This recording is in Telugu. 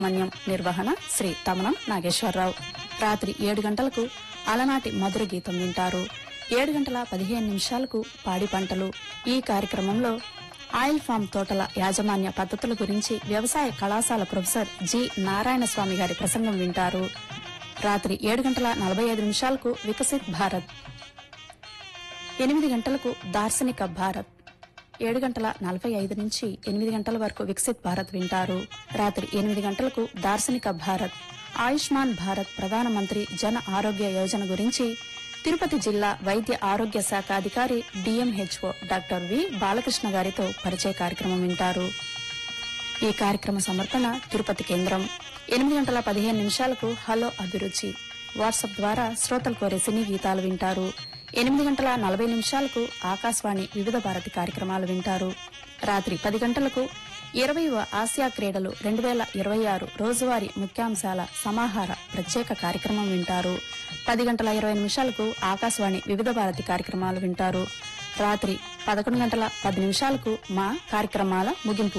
మన్యం నిర్వహణ శ్రీ తమనం నాగేశ్వరరావు రాత్రి ఏడు గంటలకు అలనాటి మధుర గీతం వింటారు ఏడు గంటల పదిహేను నిమిషాలకు పాడి పంటలు ఈ కార్యక్రమంలో ఆయిల్ ఫామ్ తోటల యాజమాన్య పద్ధతుల గురించి వ్యవసాయ కళాశాల ప్రొఫెసర్ జి నారాయణ స్వామి గారి ప్రసంగం వింటారు రాత్రి ఏడు గంటల నలభై ఐదు నిమిషాలకు వికసిత్ భారత్ ఎనిమిది గంటలకు దార్శనిక భారత్ ఏడు గంటల నలభై ఐదు నుంచి ఎనిమిది గంటల వరకు వికసిత్ భారత్ వింటారు రాత్రి ఎనిమిది గంటలకు దార్శనిక భారత్ ఆయుష్మాన్ భారత్ ప్రధానమంత్రి జన ఆరోగ్య యోజన గురించి తిరుపతి జిల్లా వైద్య ఆరోగ్య శాఖ అధికారి డిఎంహెచ్ఓ డాక్టర్ వి బాలకృష్ణ గారితో పరిచయ కార్యక్రమం వింటారు ఈ కార్యక్రమ సమర్పణ తిరుపతి కేంద్రం ఎనిమిది గంటల పదిహేను నిమిషాలకు హలో అభిరుచి వాట్సాప్ ద్వారా శ్రోతలు కోరే సినీ గీతాలు వింటారు ఎనిమిది గంటల నలభై నిమిషాలకు ఆకాశవాణి వివిధ భారతి కార్యక్రమాలు వింటారు రాత్రి పది గంటలకు ఇరవైవ ఆసియా క్రీడలు రెండు వేల ఇరవై ఆరు రోజువారీ ముఖ్యాంశాల సమాహార ప్రత్యేక కార్యక్రమం వింటారు పది గంటల ఇరవై నిమిషాలకు ఆకాశవాణి వివిధ భారతి కార్యక్రమాలు వింటారు రాత్రి పదకొండు గంటల పది నిమిషాలకు మా కార్యక్రమాల ముగింపు